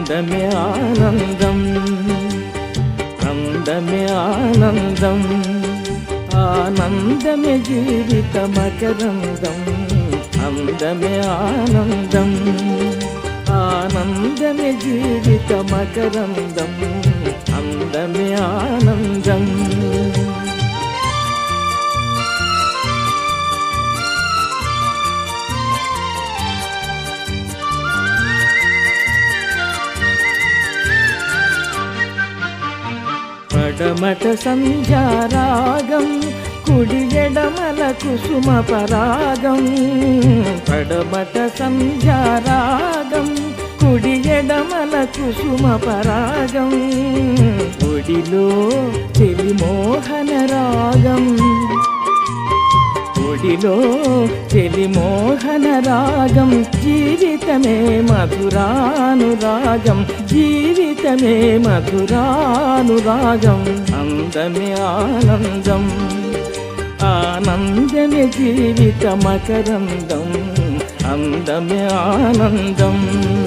అందమే ఆనందం అందమే ఆనందం ఆనందమే జీవిత మకరందం అందమే ఆనందం ఆనందమే జీవిత మకరందం అందమే ఆనందం పడమట సంధ్యారాగం కుడి ఎడమల కుసుమ పరాగం పడమట సంధ్యారాగం కుడి ఎడమల కుసుమ పరాగం ఒడిలో చెలి మోహన రాగం ఒడిలో చెలి మోహన రాగం జీవితమే మధురానురాగం జీవితమే మధురానురాగం అందమే ఆనందం ఆనందమే జీవిత మకరందం అందమే ఆనందం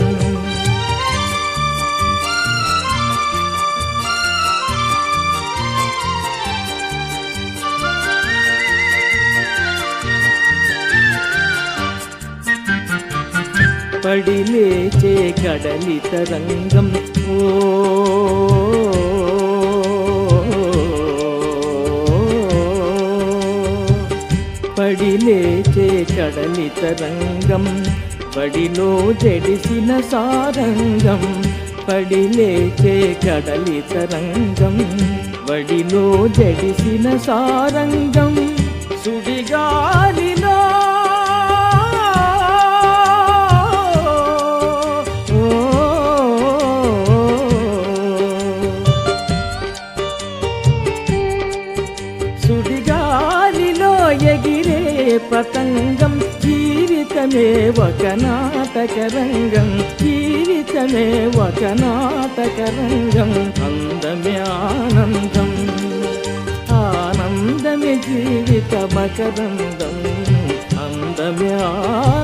పడి లేచే కడలి తరంగం ఓ పడి లేచే కడలి తరంగం బడిలో జడిసిన సారంగం పడి లేచే కడలి తరంగం బడిలో జడిసిన సారంగం సుడిగాలిలో సుడిగాలిలో ఎగిరే పతంగం జీవితమే ఒక నాటక రంగం జీవితమే ఒక నాటక రంగం అందమే ఆనందం ఆనందమే జీవిత మకరందం అందమే